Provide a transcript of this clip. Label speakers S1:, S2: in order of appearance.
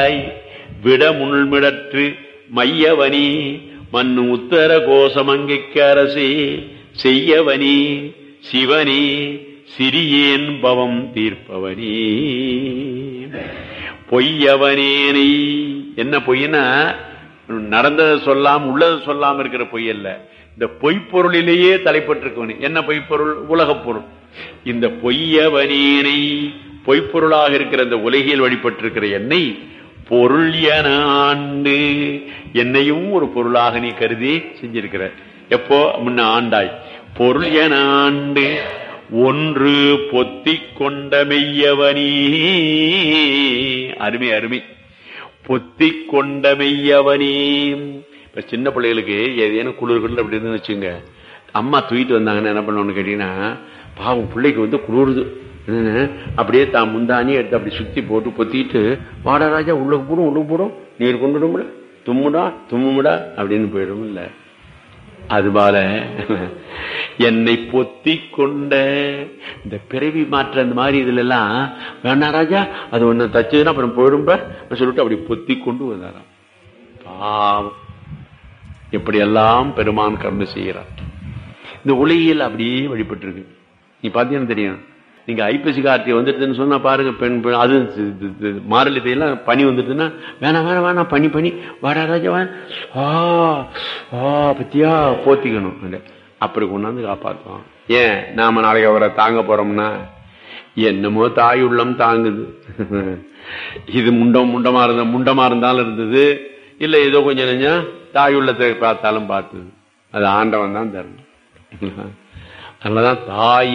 S1: விட முள்மிடற்று மையவனி மண்ணு உத்தர கோசமங்கைக்கு அரசே செய்யவனி சிவனி சிறியேன் பவம் தீர்ப்பவனி பொய்யவனேனை என்ன பொய்னா நடந்ததை சொல்லாம உள்ளதை சொல்லாம இருக்கிற பொய் அல்ல இந்த பொய்ப்பொருளிலேயே தலைப்பட்டிருக்கவனு என்ன பொய்ப்பொருள் உலகப் பொருள் இந்த பொய்யவனேனை பொய்ப்பொருளாக இருக்கிற இந்த உலகில் வழிபட்டிருக்கிற என்னை பொருள் என ஆண்டு என்னையும் ஒரு பொருளாக நீ கருதி செஞ்சிருக்கிற எப்போ முன்ன ஆண்டாய் பொருள் என ஆண்டு ஒன்று பொத்தி கொண்ட மெய்யவனி அருமை அருமை பொத்தி கொண்ட மெய்யவனி இப்ப சின்ன பிள்ளைகளுக்கு ஏதேனும் குளிர்கள் அப்படின்னு வச்சுங்க அம்மா தூக்கிட்டு வந்தாங்கன்னு என்ன பண்ணணும்னு கேட்டீங்கன்னா பாவம் பிள்ளைக்கு வந்து குளிருது என்னன்னு, அப்படியே தான் முந்தானி எடுத்து அப்படி சுத்தி போட்டு பொத்திட்டு வாடா ராஜா உள்ள போடும் உள்ள போடும் நீர் கொண்டுடும்ல தும்முடா தும்முடா அப்படின்னு போயிடும் இல்ல அதுபோல என்னை பொத்தி கொண்ட இந்த பிறவி மாற்ற அந்த மாதிரி இதுல எல்லாம் வேணா ராஜா அது ஒண்ணு தச்சதுன்னா அப்புறம் போயிடும்ப சொல்லிட்டு அப்படி பொத்தி கொண்டு வந்தாராம் பாவம் எப்படியெல்லாம் பெருமான் கர்ம செய்கிறார் இந்த உலகியல் அப்படியே வழிபட்டிருக்கு நீ பாத்தீங்கன்னா தெரியும் நீங்க ஐப்பசி கார்த்திகை வந்துடுதுன்னு சொன்னா பாருங்க பெண் பெண் அது இது- இது- இது மாரளி தேதியெல்லாம் பனி வந்துடுதுன்னா வேணாம் வேணாம் வேணாம் பனி பனி வாடா ராஜா வா ஆ ஆ பத்தியா போத்திக்கணும் அது. அப்படி கொண்டாந்து காப்பாற்றுவான் ஏன் நாம நாளைக்கு அவரை தாங்க போறோம்னா என்னமோ தாய் உள்ளம் தாங்குது இது முண்டம் முண்டமா இருந்த முண்டமா இருந்தாலும் இருந்தது இல்ல ஏதோ கொஞ்சம் நெஞ்சம் தாய் உள்ளத்தை பார்த்தாலும் பார்த்தது அது ஆண்டவன் தான் தரணும் அதனாலதான் தாய்